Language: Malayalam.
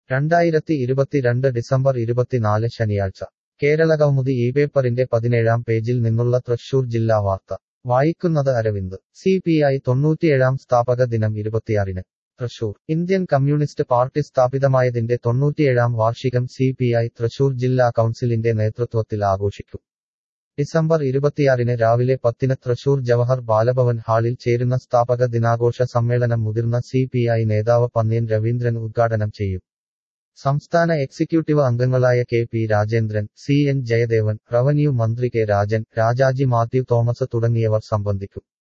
രണ്ടായിരത്തി ഇരുപത്തിരണ്ട് ഡിസംബർ ഇരുപത്തിനാല് ശനിയാഴ്ച കേരളകൗമുദി ഈ പേപ്പറിന്റെ പതിനേഴാം പേജിൽ നിന്നുള്ള തൃശൂർ ജില്ലാ വാർത്ത വായിക്കുന്നത് അരവിന്ദ് സി പി ഐ തൊണ്ണൂറ്റിയേഴാം സ്ഥാപക ദിനം ഇരുപത്തിയാറിന് തൃശൂർ ഇന്ത്യൻ കമ്മ്യൂണിസ്റ്റ് പാർട്ടി സ്ഥാപിതമായതിന്റെ തൊണ്ണൂറ്റിയേഴാം വാർഷികം സി പി ഐ തൃശൂർ ജില്ലാ കൗൺസിലിന്റെ നേതൃത്വത്തിൽ ആഘോഷിക്കും ഡിസംബർ ഇരുപത്തിയാറിന് രാവിലെ പത്തിന് തൃശൂർ ജവഹർ ബാലഭവൻ ഹാളിൽ ചേരുന്ന സ്ഥാപക ദിനാഘോഷ സമ്മേളനം മുതിർന്ന സി പി ഐ നേതാവ് പന്ന്യൻ രവീന്ദ്രൻ ഉദ്ഘാടനം ചെയ്യും സംസ്ഥാന എക്സിക്യൂട്ടീവ് അംഗങ്ങളായ K P Rajendran C N Jayadevan revenue മന്ത്രി കെ രാജൻ രാജാജി മാത്യു തോമസ് തുടങ്ങിയവർ സംബന്ധിക്കും